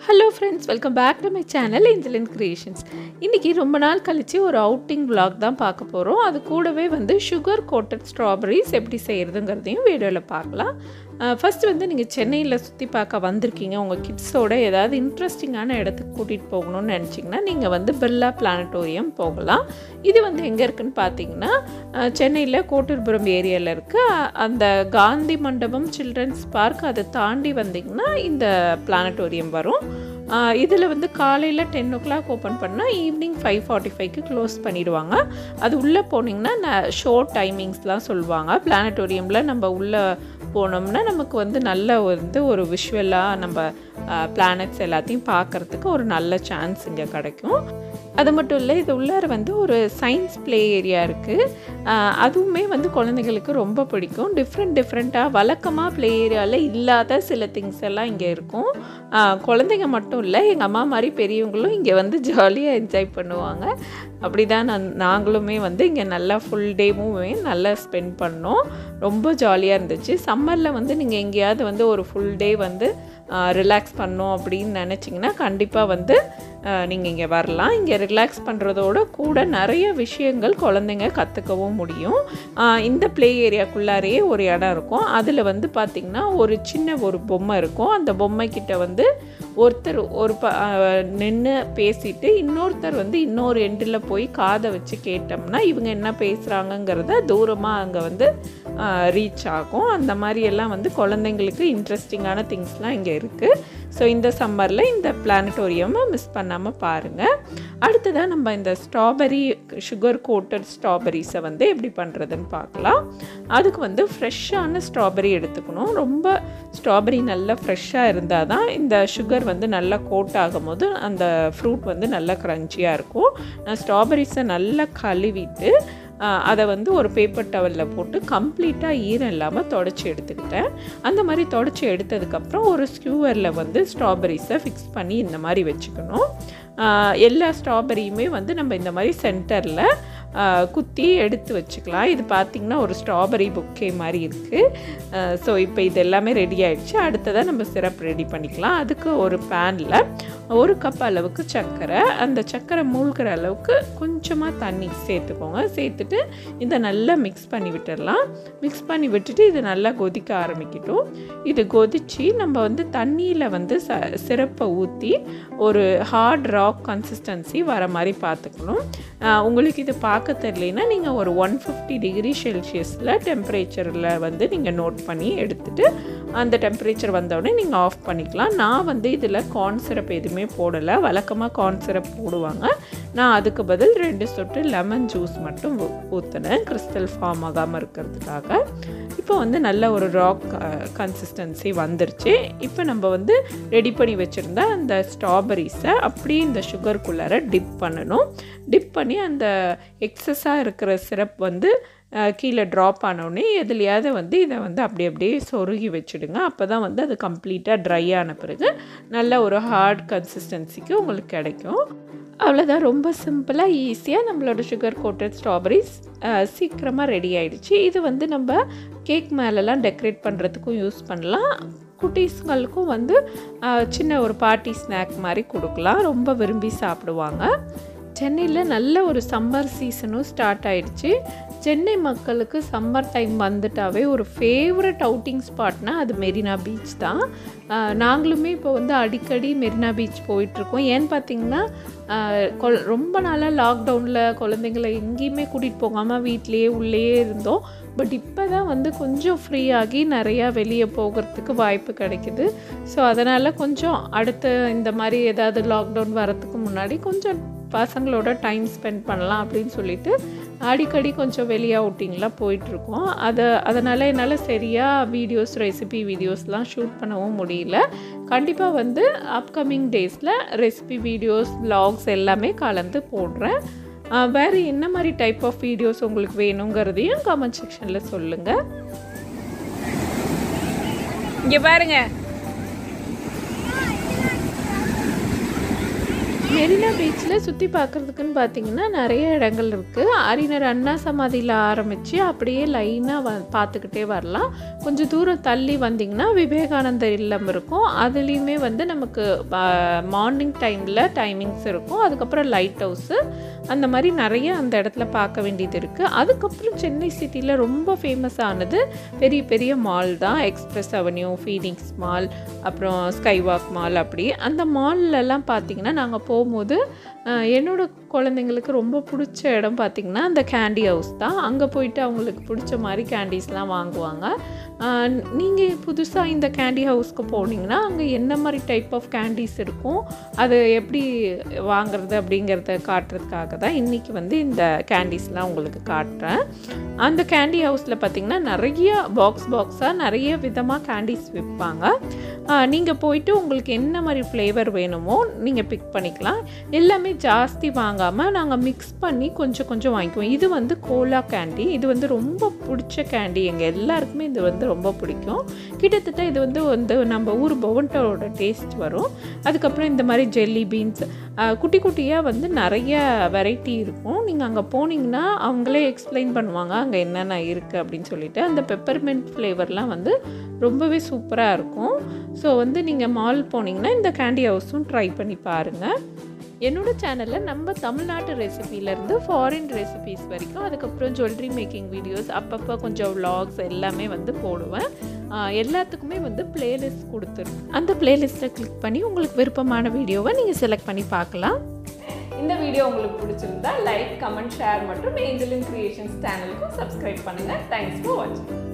hello friends welcome back to my channel Angeline Creations இன்றைக்கி ரொம்ப நாள் கழித்து ஒரு அவுட்டிங் vlog தான் பார்க்க போகிறோம் அது கூடவே வந்து சுகர் கோட்டட் ஸ்ட்ராபெரிஸ் எப்படி செய்கிறதுங்கிறதையும் வீடியோவில் பார்க்கலாம் ஃபஸ்ட்டு வந்து நீங்கள் சென்னையில் சுற்றி பார்க்க வந்திருக்கீங்க உங்கள் கிட்ஸோட ஏதாவது இன்ட்ரெஸ்டிங்கான இடத்துக்கு கூட்டிகிட்டு போகணும்னு நினச்சிங்கன்னா நீங்கள் வந்து பிர்லா பிளானட்டோரியம் போகலாம் இது வந்து எங்கே இருக்குன்னு பார்த்தீங்கன்னா அஹ், சென்னையில் கோட்டூர்புரம் ஏரியாவில் இருக்குது அந்த காந்தி மண்டபம் சில்ட்ரன்ஸ் பார்க் அதை தாண்டி வந்தீங்கன்னா இந்த பிளானட்டோரியம் வரும் இதில் வந்து காலையில் டென் ஓ கிளாக் ஓப்பன் பண்ணால் ஈவினிங் ஃபைவ் ஃபார்ட்டி ஃபைவ்க்கு க்ளோஸ் பண்ணிடுவாங்க அது உள்ளே போனீங்கன்னா ஷோ டைமிங்ஸ்லாம் சொல்லுவாங்க பிளானட்டோரியமில் நம்ம உள்ளே போனோம்னா நமக்கு வந்து நல்ல வந்து ஒரு விஷுவலாக நம்ம பிளானட்ஸ் எல்லாத்தையும் பார்க்குறதுக்கு ஒரு நல்ல சான்ஸ் இங்கே கிடைக்கும் அது மட்டும் இல்லை இது உள்ளார வந்து ஒரு சயின்ஸ் ப்ளே ஏரியா இருக்குது அதுவுமே வந்து குழந்தைங்களுக்கு ரொம்ப பிடிக்கும் டிஃப்ரெண்ட் டிஃப்ரெண்ட்டாக வழக்கமாக ப்ளே ஏரியாவில் இல்லாத சில திங்ஸ் எல்லாம் இங்கே இருக்கும் ஆஹ் குழந்தைங்க மட்டும் இல்லை எங்கள் அம்மா மாதிரி பெரியவங்களும் இங்கே வந்து ஜாலியாக என்ஜாய் பண்ணுவாங்க அப்படி தான் நான் நாங்களுமே வந்து இங்கே நல்லா ஃபுல் டேவுமே நல்லா ஸ்பெண்ட் பண்ணோம் ரொம்ப ஜாலியாக இருந்துச்சு சம்மரில் வந்து நீங்கள் எங்கேயாவது வந்து ஒரு ஃபுல் டே வந்து ரிலாக்ஸ் பண்ணோம் அப்படின்னு நினச்சிங்கன்னா கண்டிப்பாக வந்து நீங்கள் இங்கே வரலாம் இங்கே ரிலாக்ஸ் பண்ணுறதோட கூட நிறைய விஷயங்கள் குழந்தைங்க கற்றுக்கவும் முடியும் ஆஹ் இந்த ப்ளே ஏரியாக்குள்ளாரையே ஒரு இடம் இருக்கும் அதில் வந்து பார்த்திங்கன்னா ஒரு சின்ன ஒரு பொம்மை இருக்கும் அந்த பொம்மை கிட்ட வந்து ஒருத்தர் ஒரு ப நின்று பேசிட்டு இன்னொருத்தர் வந்து இன்னொரு எண்டில் போய் காதை வச்சு கேட்டோம்னா இவங்க என்ன பேசுகிறாங்கங்கிறத தூரமாக அங்கே வந்து ரீச் ஆகும் அந்த மாதிரி எல்லாம் வந்து குழந்தைங்களுக்கு இன்ட்ரெஸ்டிங்கான திங்ஸ்லாம் இங்கே இருக்குது ஸோ இந்த சம்மரில் இந்த பிளானட்டோரியமை மிஸ் பண்ணாமல் பாருங்கள் அடுத்ததாக நம்ம இந்த ஸ்ட்ராபெரி சுகர் கோட்டட் ஸ்ட்ராபெரிஸை வந்து எப்படி பண்ணுறதுன்னு பார்க்கலாம் அதுக்கு வந்து ஃப்ரெஷ்ஷான ஸ்ட்ராபெரி எடுத்துக்கணும் ரொம்ப ஸ்ட்ராபெரி நல்லா ஃப்ரெஷ்ஷாக இருந்தால் தான் இந்த சுகர் வந்து நல்லா கோட் ஆகும் போது அந்த ஃப்ரூட் வந்து நல்லா க்ரன்ச்சியாக இருக்கும் நான் ஸ்ட்ராபெரிஸை நல்லா கழுவிட்டு ஆஹ் அதை வந்து ஒரு பேப்பர் டவலில் போட்டு கம்ப்ளீட்டாக ஈரம் இல்லாமல் தொடச்சி எடுத்துக்கிட்டேன் அந்த மாதிரி தொடச்சி எடுத்ததுக்கப்புறம் ஒரு ஸ்க்யூவரில் வந்து ஸ்ட்ராபெரிஸை ஃபிக்ஸ் பண்ணி இந்த மாதிரி வச்சுக்கணும் ஆஹ் எல்லா ஸ்ட்ராபெரியுமே வந்து நம்ம இந்த மாதிரி சென்டரில் குத்தி எடுத்து வச்சுக்கலாம் இது பார்த்திங்கன்னா ஒரு ஸ்ட்ராபெரி புக்கே மாதிரி இருக்குது ஸோ இப்போ இது எல்லாமே ரெடி ஆயிடுச்சு அடுத்ததாக நம்ம சிரப் ரெடி பண்ணிக்கலாம் அதுக்கு ஒரு பேனில் ஒரு கப் அளவுக்கு சர்க்கரை அந்த சர்க்கரை மூழ்கிற அளவுக்கு கொஞ்சமாக தண்ணி சேர்த்துக்கோங்க சேர்த்துட்டு இதை நல்லா மிக்ஸ் பண்ணி விட்டுடலாம் மிக்ஸ் பண்ணி விட்டுட்டு இது நல்லா கொதிக்க ஆரம்பிக்கட்டும் இது கொதித்து நம்ம வந்து தண்ணியில் வந்து ச சிரப்பை ஊற்றி ஒரு ஹார்ட் ராக் கன்சிஸ்டன்சி வர மாதிரி பார்த்துக்கணும் ஆஹ் உங்களுக்கு இது பார்க்க தெரியலனா நீங்கள் ஒரு ஒன் ஃபிஃப்டி டிகிரி செல்சியஸில் டெம்பரேச்சரில் வந்து நீங்கள் நோட் பண்ணி எடுத்துட்டு அந்த டெம்பரேச்சர் வந்தோடனே நீங்கள் ஆஃப் பண்ணிக்கலாம் நான் வந்து இதில் கார்ன் சிரப் எதுவுமே போடலை வழக்கமாக கார்ன் சிரப் போடுவாங்க நான் அதுக்கு பதில் ரெண்டு சொட்டு லெமன் ஜூஸ் மட்டும் ஊ- ஊற்றினேன் கிறிஸ்டல் ஃபார்ம் ஆகாமல் இருக்கிறதுக்காக இப்போ வந்து நல்ல ஒரு ராக் கன்சிஸ்டன்சி வந்துருச்சு இப்போ நம்ம வந்து ரெடி பண்ணி வச்சுருந்த அந்த ஸ்ட்ராபெரிஸை அப்படியே இந்த சுகருக்குள்ளார டிப் பண்ணணும் டிப் பண்ணி அந்த எக்ஸஸாக இருக்கிற சிரப் வந்து அஹ், கீழே ட்ராப் ஆனோடனே எதுலையாவது வந்து இதை வந்து அப்படி அப்படியே சொருகி வச்சுடுங்க அப்போ தான் வந்து அது கம்ப்ளீட்டாக ட்ரை ஆன பிறகு நல்ல ஒரு ஹார்ட் கன்சிஸ்டன்சிக்கு உங்களுக்கு கிடைக்கும் அவ்வளோதான் ரொம்ப சிம்பிளாக ஈஸியாக நம்மளோட சுகர் கோட்டட் ஸ்ட்ராபெரிஸ் சீக்கிரமாக ரெடி ஆயிடுச்சு இது வந்து நம்ம கேக் மேலெலாம் டெக்கரேட் பண்ணுறதுக்கும் யூஸ் பண்ணலாம் குட்டீஸ்களுக்கும் வந்து அஹ், சின்ன ஒரு பார்ட்டி ஸ்நாக் மாதிரி கொடுக்கலாம் ரொம்ப விரும்பி சாப்பிடுவாங்க சென்னையில் நல்ல ஒரு சம்மர் சீசனும் ஸ்டார்ட் ஆயிடுச்சு சென்னை மக்களுக்கு சம்மர் டைம் வந்துட்டாவே ஒரு ஃபேவரட் அவுட்டிங் ஸ்பாட்னா அது மெரினா பீச் தான் ஆஹ் நாங்களுமே இப்போ வந்து அடிக்கடி மெரினா பீச் போயிட்டுருக்கோம் ஏன்னு பார்த்தீங்கன்னா ஆஹ் கொல்- ரொம்ப நாளாக லாக்டவுனில் குழந்தைங்கள எங்கேயுமே கூட்டிகிட்டு போகாமல் வீட்டிலேயே உள்ளேயே இருந்தோம் பட் இப்போ தான் வந்து கொஞ்சம் ஃப்ரீ ஆகி நிறையா வெளியே போகிறதுக்கு வாய்ப்பு கிடைக்குது ஸோ அதனால் கொஞ்சம் அடுத்த இந்த மாதிரி ஏதாவது லாக்டவுன் வரத்துக்கு முன்னாடி கொஞ்சம் பசங்களோட டைம் ஸ்பெண்ட் பண்ணலாம் அப்படின்னு சொல்லிட்டு அடிக்கடி கொஞ்சம் வெளியே அவுட்டிங்லாம் போயிட்டுருக்கோம் அதை அதனால் என்னால் சரியாக வீடியோஸ் ரெசிபி வீடியோஸ்லாம் ஷூட் பண்ணவும் முடியல கண்டிப்பாக வந்து அப்கமிங் டேஸில் ரெசிபி வீடியோஸ் vlogs எல்லாமே கலந்து போடுறேன் ஆஹ் வேறு என்ன மாதிரி டைப் ஆஃப் வீடியோஸ் உங்களுக்கு வேணுங்கிறதையும் கமெண்ட் செக்ஷனில் சொல்லுங்கள் இங்கே பாருங்க மெரினா பீச்சில் சுற்றி பார்க்குறதுக்குன்னு பார்த்தீங்கன்னா நிறைய இடங்கள் இருக்குது அறிஞர் அண்ணா சமாதியில் ஆரம்பித்து அப்படியே லைனாக வ பார்த்துக்கிட்டே வரலாம் கொஞ்சம் தூரம் தள்ளி வந்திங்கன்னா விவேகானந்தர் இல்லம் இருக்கும் அதுலேயுமே வந்து நமக்கு மார்னிங் டைமில் டைமிங்ஸ் இருக்கும் அதுக்கப்புறம் லைட் ஹவுஸு அந்த மாதிரி நிறைய அந்த இடத்துல பார்க்க வேண்டியது இருக்குது அதுக்கப்புறம் சென்னை சிட்டியில் ரொம்ப ஃபேமஸ் ஆனது பெரிய பெரிய மால் தான் எக்ஸ்பிரஸ் அவென்யூ ஃபீனிக்ஸ் மால் அப்புறம் ஸ்கைவாக் மால் அப்படி அந்த மால்லலாம் பார்த்தீங்கன்னா நாங்கள் போகும்போது அஹ், என்னோட குழந்தைங்களுக்கு ரொம்ப பிடிச்ச இடம் பார்த்திங்கன்னா அந்த கேண்டி ஹவுஸ் தான் அங்கே போயிட்டு அவங்களுக்கு பிடிச்ச மாதிரி கேண்டீஸ்லாம் வாங்குவாங்க நீங்கள் புதுசாக இந்த கேண்டி ஹவுஸ்க்கு போனீங்கன்னா அங்கே என்ன மாதிரி டைப் ஆஃப் கேண்டீஸ் இருக்கும் அது எப்படி வாங்குறது அப்படிங்கிறத காட்டுறதுக்காக தான் இன்றைக்கி வந்து இந்த கேண்டீஸ்லாம் உங்களுக்கு காட்டுறேன் அந்த கேண்டி ஹவுஸில் பார்த்திங்கன்னா நிறைய பாக்ஸ் பாக்ஸாக நிறைய விதமாக கேண்டீஸ் விற்பாங்க நீங்கள் போயிட்டு உங்களுக்கு என்ன மாதிரி ஃப்ளேவர் வேணுமோ நீங்கள் பிக் பண்ணிக்கலாம் எல்லாமே ஜாஸ்தி வாங்காமல் நாங்கள் மிக்ஸ் பண்ணி கொஞ்சம் கொஞ்சம் வாங்கிக்குவோம் இது வந்து கோலா கேண்டி இது வந்து ரொம்ப பிடிச்ச கேண்டி எங்கள் எல்லாருக்குமே இது வந்து ரொம்ப பிடிக்கும் கிட்டத்தட்ட இது வந்து வந்து நம்ம ஊர் பொவன்டோட டேஸ்ட் வரும் அதுக்கப்புறம் இந்த மாதிரி ஜெல்லி பீன்ஸ் குட்டி குட்டியாக வந்து நிறைய வெரைட்டி இருக்கும் நீங்கள் அங்கே போனீங்கன்னா அவங்களே எக்ஸ்பிளைன் பண்ணுவாங்க அங்கே என்னென்ன இருக்குது அப்படின்னு சொல்லிட்டு அந்த பெப்பர்மெண்ட் ஃப்ளேவர்லாம் வந்து ரொம்பவே சூப்பராக இருக்கும் ஸோ வந்து நீங்கள் மால் போனீங்கன்னா இந்த கேண்டி ஹவுஸும் ட்ரை பண்ணி பாருங்கள் என்னோட சேனலில் நம்ம தமிழ்நாட்டு ரெசிபிலேருந்து ஃபாரின் ரெசிபிஸ் வரைக்கும் அதுக்கப்புறம் ஜுவல்லரி மேக்கிங் வீடியோஸ் அப்பப்போ கொஞ்சம் vlogs எல்லாமே வந்து போடுவேன் ஆஹ் எல்லாத்துக்குமே வந்து பிளேலிஸ்ட் கொடுத்துருக்கேன் அந்த பிளேலிஸ்ட்டை கிளிக் பண்ணி உங்களுக்கு விருப்பமான வீடியோவை நீங்கள் செலக்ட் பண்ணி பார்க்கலாம் இந்த வீடியோ உங்களுக்கு பிடிச்சிருந்தா லைக் கமெண்ட் ஷேர் மற்றும் ஏஞ்சலின் கிரியேஷன்ஸ் சேனலுக்கும் சப்ஸ்கிரைப் பண்ணுங்கள் தேங்க்ஸ் ஃபார் வாட்சிங்